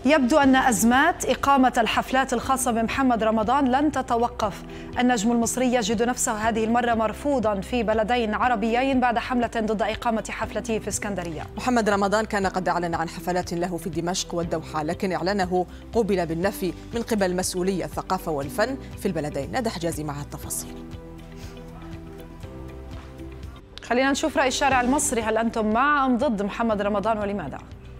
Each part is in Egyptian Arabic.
يبدو أن أزمات إقامة الحفلات الخاصة بمحمد رمضان لن تتوقف النجم المصري يجد نفسه هذه المرة مرفوضا في بلدين عربيين بعد حملة ضد إقامة حفلته في اسكندرية محمد رمضان كان قد أعلن عن حفلات له في دمشق والدوحة لكن إعلانه قوبل بالنفي من قبل مسؤولي الثقافة والفن في البلدين ندى حجازي مع التفاصيل خلينا نشوف رأي الشارع المصري هل أنتم مع أم ضد محمد رمضان ولماذا؟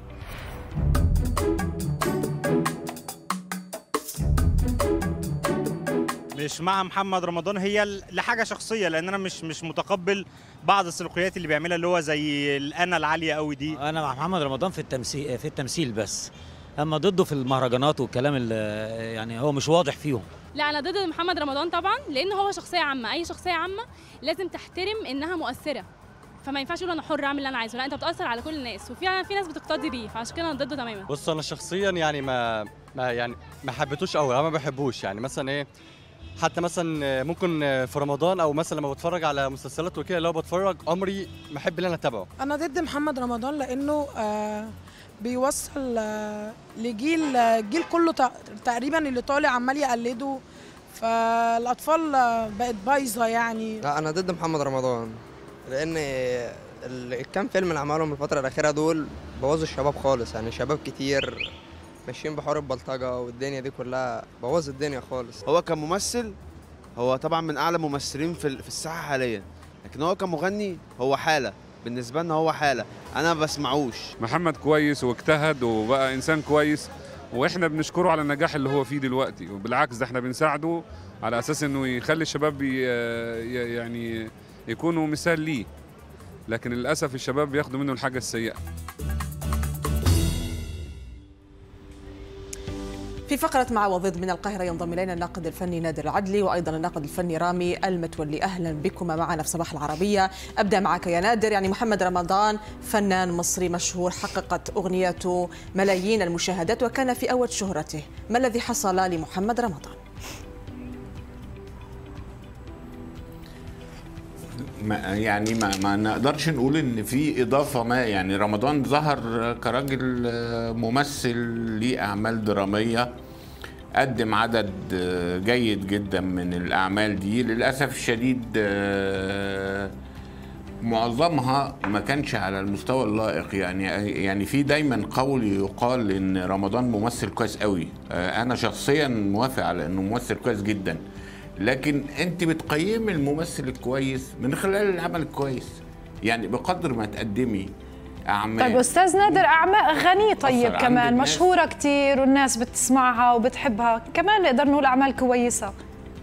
مش مع محمد رمضان هي لحاجه شخصيه لان انا مش مش متقبل بعض السلوكيات اللي بيعملها اللي هو زي الانا العاليه قوي دي انا مع محمد رمضان في التمثيل في التمثيل بس اما ضده في المهرجانات والكلام اللي يعني هو مش واضح فيهم لا انا ضد محمد رمضان طبعا لان هو شخصيه عامه اي شخصيه عامه لازم تحترم انها مؤثره فما ينفعش يقول انا حر اعمل اللي انا عايزه لا انت بتاثر على كل الناس وفي في ناس بتقتدي بيه فعشان كده انا ضده تماما بص انا شخصيا يعني ما ما يعني ما حبيتوش قوي انا ما بحبوش يعني مثلا ايه حتى مثلا ممكن في رمضان او مثلا لما بتفرج على مسلسلات وكده لو بتفرج عمري ما احب ان انا اتابعه انا ضد محمد رمضان لانه آه بيوصل آه لجيل آه جيل كله تقريبا اللي طالع عمال يقلده فالاطفال آه بقت بايظه يعني لا انا ضد محمد رمضان لان الكام فيلم اللي عملهم الفتره الاخيره دول بوظوا الشباب خالص يعني شباب كتير ماشيين بحوار البلطجه والدنيا دي كلها بوظ الدنيا خالص هو كممثل هو طبعا من اعلى ممثلين في في الساحه حاليا لكن هو كمغني هو حاله بالنسبه لنا هو حاله انا ما بسمعوش محمد كويس واجتهد وبقى انسان كويس واحنا بنشكره على النجاح اللي هو فيه دلوقتي وبالعكس ده احنا بنساعده على اساس انه يخلي الشباب يعني يكونوا مثال ليه لكن للاسف الشباب بياخدوا منه الحاجه السيئه في فقرة مع وضد من القاهرة ينضم إلينا الناقد الفني نادر العدلي وأيضا الناقد الفني رامي المتولي أهلا بكما معنا في صباح العربية أبدأ معك يا نادر يعني محمد رمضان فنان مصري مشهور حققت أغنيته ملايين المشاهدات وكان في أول شهرته ما الذي حصل لمحمد رمضان؟ ما يعني ما, ما نقدرش نقول ان في اضافه ما يعني رمضان ظهر كراجل ممثل ليه اعمال دراميه قدم عدد جيد جدا من الاعمال دي للاسف الشديد معظمها ما كانش على المستوى اللائق يعني يعني في دايما قول يقال ان رمضان ممثل كويس قوي انا شخصيا موافق على انه ممثل كويس جدا لكن انت بتقيم الممثل الكويس من خلال العمل الكويس يعني بقدر ما تقدمي اعمال طيب استاذ نادر اعمال اغاني طيب كمان مشهوره كتير والناس بتسمعها وبتحبها كمان نقدر نقول اعمال كويسه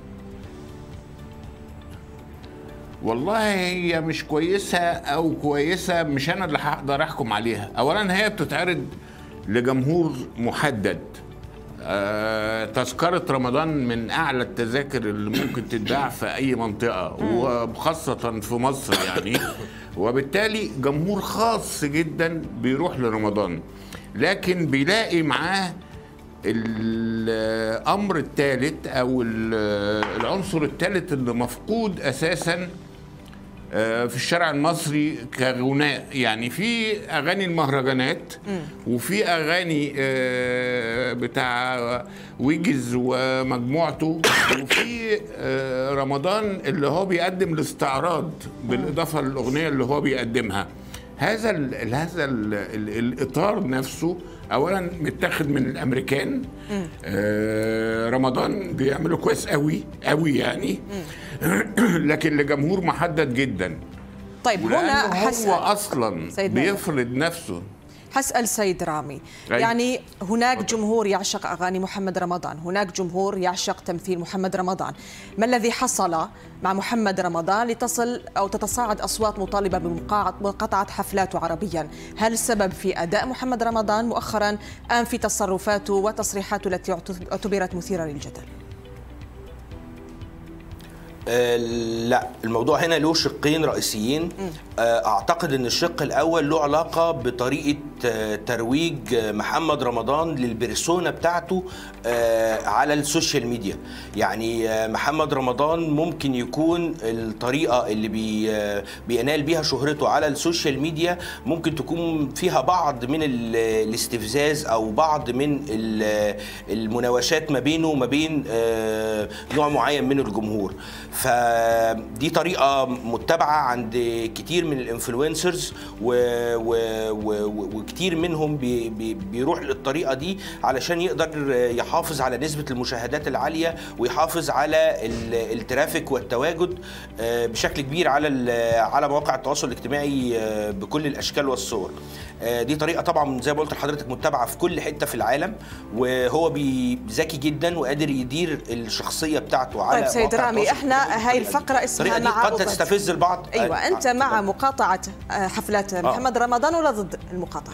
والله هي مش كويسه او كويسه مش انا اللي هقدر احكم عليها اولا هي بتتعرض لجمهور محدد آه، تذكرة رمضان من أعلى التذاكر اللي ممكن تتباع في أي منطقة وخاصة في مصر يعني وبالتالي جمهور خاص جدا بيروح لرمضان لكن بيلاقي معاه الأمر الثالث أو العنصر الثالث اللي مفقود أساساً في الشارع المصري كغناء يعني في اغاني المهرجانات وفي اغاني بتاع ويجز ومجموعته وفي رمضان اللي هو بيقدم الاستعراض بالاضافه للاغنيه اللي هو بيقدمها هذا ال هذا ال الاطار نفسه اولا متاخد من الامريكان آه رمضان بيعملوا كويس قوي قوي يعني لكن لجمهور محدد جدا طيب هنا حسأل هو اصلا بيفرض نفسه حسأل سيد رامي أي. يعني هناك جمهور يعشق أغاني محمد رمضان هناك جمهور يعشق تمثيل محمد رمضان ما الذي حصل مع محمد رمضان لتصل أو تتصاعد أصوات مطالبة بمقاطعة حفلاته عربيا هل السبب في أداء محمد رمضان مؤخرا أم في تصرفاته وتصريحاته التي اعتبرت مثيرة للجدل آه لا الموضوع هنا له شقين رئيسيين اعتقد ان الشق الاول له علاقه بطريقه آه، ترويج آه، محمد رمضان للبرسونا بتاعته آه، على السوشيال ميديا يعني آه، محمد رمضان ممكن يكون الطريقه اللي بي آه، بينال بيها شهرته على السوشيال ميديا ممكن تكون فيها بعض من ال- الاستفزاز او بعض من ال- المناوشات ما بينه وما بين آه، نوع معين من الجمهور فدي طريقه متبعه عند كتير من الانفلونسرز و... و... و... و- وكتير منهم بي... بي... بيروح للطريقه دي علشان يقدر يحافظ على نسبه المشاهدات العاليه ويحافظ على ال... الترافيك والتواجد آه، بشكل كبير على ال... على مواقع التواصل الاجتماعي آه، بكل الاشكال والصور آه، دي طريقه طبعا زي ما قلت لحضرتك متبعه في كل حته في العالم وهو بي- ذكي جدا وقادر يدير الشخصيه بتاعته على طيب سيد مواقع رامي التواصل احنا هاي الفقره اسمها الطريقه دي مع قد وضد. تستفز البعض ايوه انت مع مقاطعه آه، حفلات محمد رمضان ولا ضد المقاطعه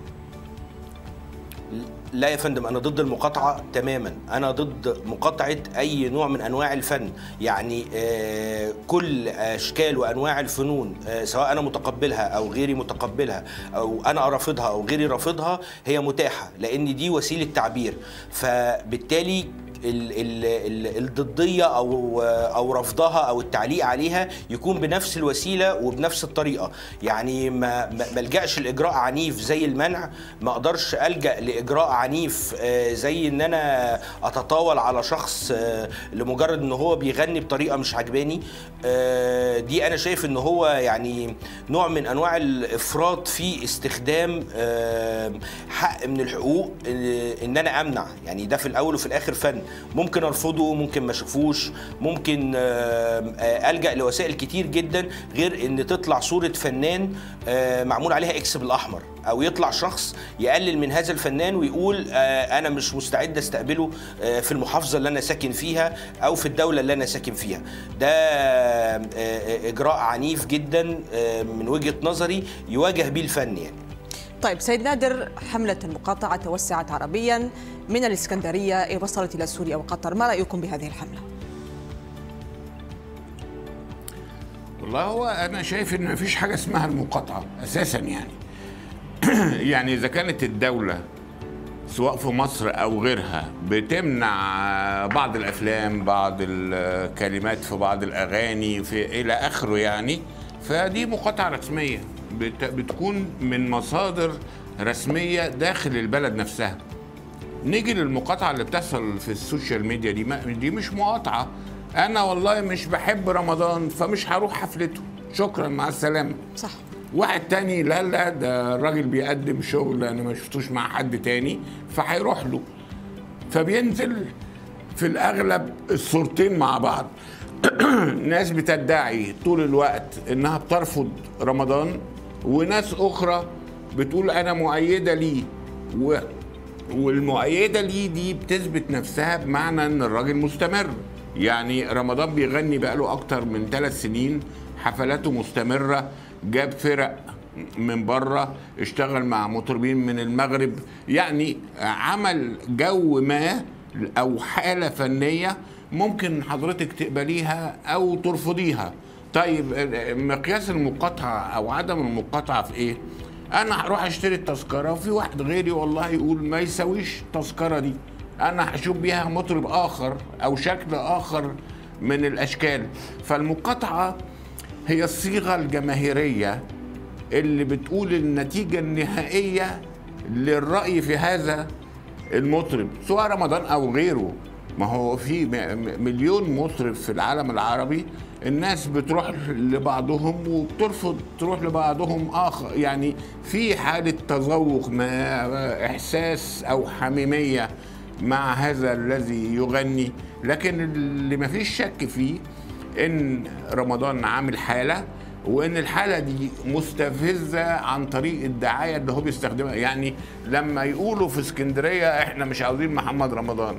لا يا فندم انا ضد المقاطعه تماما انا ضد مقاطعه اي نوع من انواع الفن يعني آه، كل اشكال وانواع الفنون آه، سواء انا متقبلها او غيري متقبلها او انا رافضها او غيري رافضها هي متاحه لان دي وسيله تعبير فبالتالي ال- ال- ال- الضديه او او رفضها او التعليق عليها يكون بنفس الوسيله وبنفس الطريقه يعني ما ما ما الجاش لاجراء عنيف زي المنع ما اقدرش الجا لاجراء عنيف آه، زي ان انا اتطاول على شخص آه، لمجرد ان هو بيغني بطريقه مش عجباني آه، دي انا شايف ان هو يعني نوع من انواع الافراط في استخدام آه، حق من الحقوق آه، ان انا امنع يعني ده في الاول وفي الاخر فن ممكن ارفضه ممكن ما اشوفوش ممكن آه، آه، الجا لوسائل كتير جدا غير ان تطلع صوره فنان آه، معمول عليها اكس بالاحمر او يطلع شخص يقلل من هذا الفنان ويقول آه، انا مش مستعد استقبله آه، في المحافظه اللي انا ساكن فيها او في الدوله اللي انا ساكن فيها ده آه، آه، اجراء عنيف جدا آه، من وجهه نظري يواجه بيه الفن يعني طيب سيد نادر حملة المقاطعة توسعت عربيا من الإسكندرية وصلت إلى سوريا وقطر ما رأيكم بهذه الحملة؟ والله هو انا شايف ان مفيش حاجه اسمها المقاطعه اساسا يعني يعني اذا كانت الدوله سواء في مصر او غيرها بتمنع بعض الافلام بعض الكلمات في بعض الاغاني في الى اخره يعني فدي مقاطعه رسميه بت- بتكون من مصادر رسميه داخل البلد نفسها نيجي للمقاطعه اللي بتحصل في السوشيال ميديا دي ما دي مش مقاطعه انا والله مش بحب رمضان فمش هروح حفلته شكرا مع السلامه صح واحد تاني لا لا ده الراجل بيقدم شغل انا ما شفتوش مع حد تاني فهيروح له فبينزل في الاغلب الصورتين مع بعض ناس بتدعي طول الوقت انها بترفض رمضان وناس اخرى بتقول انا مؤيده ليه و والمؤيده ليه دي بتثبت نفسها بمعنى ان الراجل مستمر يعني رمضان بيغني بقاله اكتر من ثلاث سنين حفلاته مستمره جاب فرق من بره اشتغل مع مطربين من المغرب يعني عمل جو ما او حاله فنيه ممكن حضرتك تقبليها او ترفضيها طيب مقياس المقاطعه او عدم المقاطعه في ايه انا هروح اشتري التذكره وفي واحد غيري والله يقول ما يساويش التذكره دي انا هشوف بيها مطرب اخر او شكل اخر من الاشكال فالمقاطعه هي الصيغه الجماهيريه اللي بتقول النتيجه النهائيه للراي في هذا المطرب سواء رمضان او غيره ما هو في م- م- مليون مطرب في العالم العربي الناس بتروح لبعضهم وبترفض تروح لبعضهم اخر يعني في حاله تذوق ما احساس او حميميه مع هذا الذي يغني لكن اللي ما فيش شك فيه ان رمضان عامل حاله وان الحاله دي مستفزه عن طريق الدعايه اللي هو بيستخدمها يعني لما يقولوا في اسكندريه احنا مش عاوزين محمد رمضان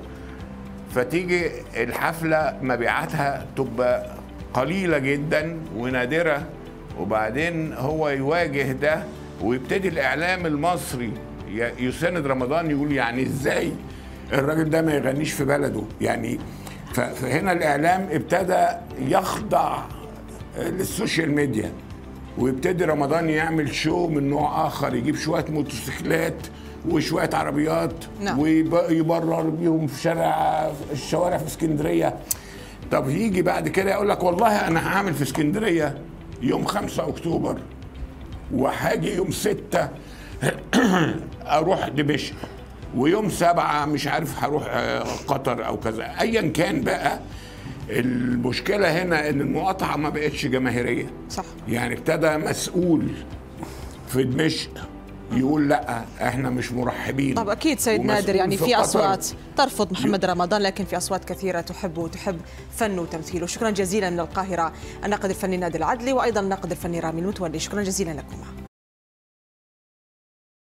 فتيجي الحفله مبيعاتها تبقى قليله جدا ونادره وبعدين هو يواجه ده ويبتدي الاعلام المصري ي- يساند رمضان يقول يعني ازاي الراجل ده ما يغنيش في بلده يعني ف- فهنا الاعلام ابتدى يخضع للسوشيال ميديا ويبتدي رمضان يعمل شو من نوع اخر يجيب شويه موتوسيكلات وشويه عربيات نعم. ويبرر بيهم في شارع الشوارع في اسكندريه طب يجي بعد كده يقول لك والله انا هعمل في اسكندريه يوم 5 اكتوبر وهاجي يوم 6 اروح دمشق ويوم سبعة مش عارف هروح آه، قطر او كذا ايا كان بقى المشكله هنا ان المقاطعه ما بقتش جماهيريه صح يعني ابتدى مسؤول في دمشق يقول لا احنا مش مرحبين طب اكيد سيد ومسؤول نادر يعني في قطر اصوات ترفض محمد رمضان لكن في اصوات كثيره تحبه وتحب فنه وتمثيله شكرا جزيلا من القاهره الناقد الفني نادر العدلي وايضا الناقد الفني رامي المتولي شكرا جزيلا لكم